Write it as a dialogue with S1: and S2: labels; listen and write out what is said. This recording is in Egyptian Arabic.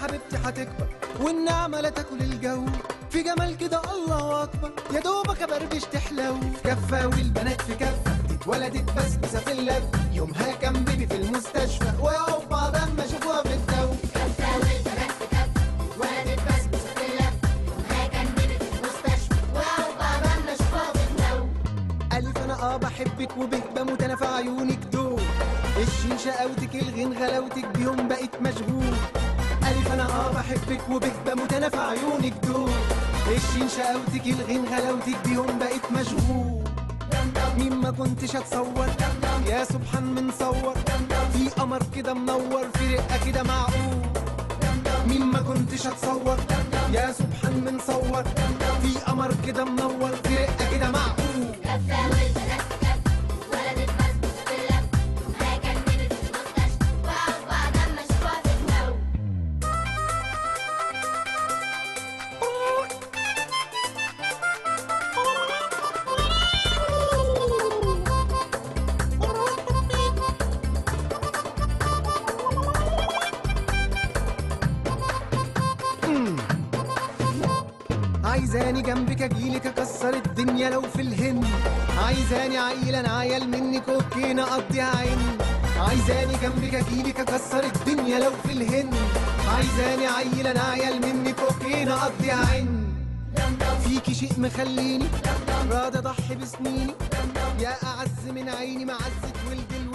S1: حبيبتي هتكبر والنعمة لا تاكل الجو في جمال كده الله اكبر يا دوبك ابربش تحلو كفة والبنات في كفة اتولدت بسبوسة في اللف يومها كان بيبي في المستشفى ويقعوا في بعض اما شافوها في الجو
S2: كفة والبنات في كفة اتولدت بسبوسة في اللف يومها كان بيبي في المستشفى وقعوا بعض ما شافوها في الجو
S1: ألف أنا آه بحبك وبه بموت أنا في عيونك دول الشين شقاوتك الغين غلاوتك بيهم بقيت مشغول ألف أنا آه بحبك وبه بموت أنا في عيونك دول الشين شقاوتك الغين غلاوتك بيهم بقيت مشغول مين ما كنتش اتصور يا سبحان من صور في قمر كده منور في رقه كده معقول مين ما كنتش اتصور يا سبحان من صور في قمر كده منور في رقه كده معقول
S2: كفة والبنات في كفة اتولدت بسبوسة في اللف يومها كان بيبي في المستشفى وقعوا بعض ما شافوها في الجو
S1: عايزاني جنبك اجيلك اكسر الدنيا لو في الهند عايزاني عيل انا عيل منك اوكي نقضيها عين عايزاني جنبك اجيلك اكسر الدنيا لو في الهند عايزاني عيل انا عيل منك اوكي نقضيها عين فيكي شيء مخليني راضي اضحي بسنيني يا اعز من عيني معزة ولد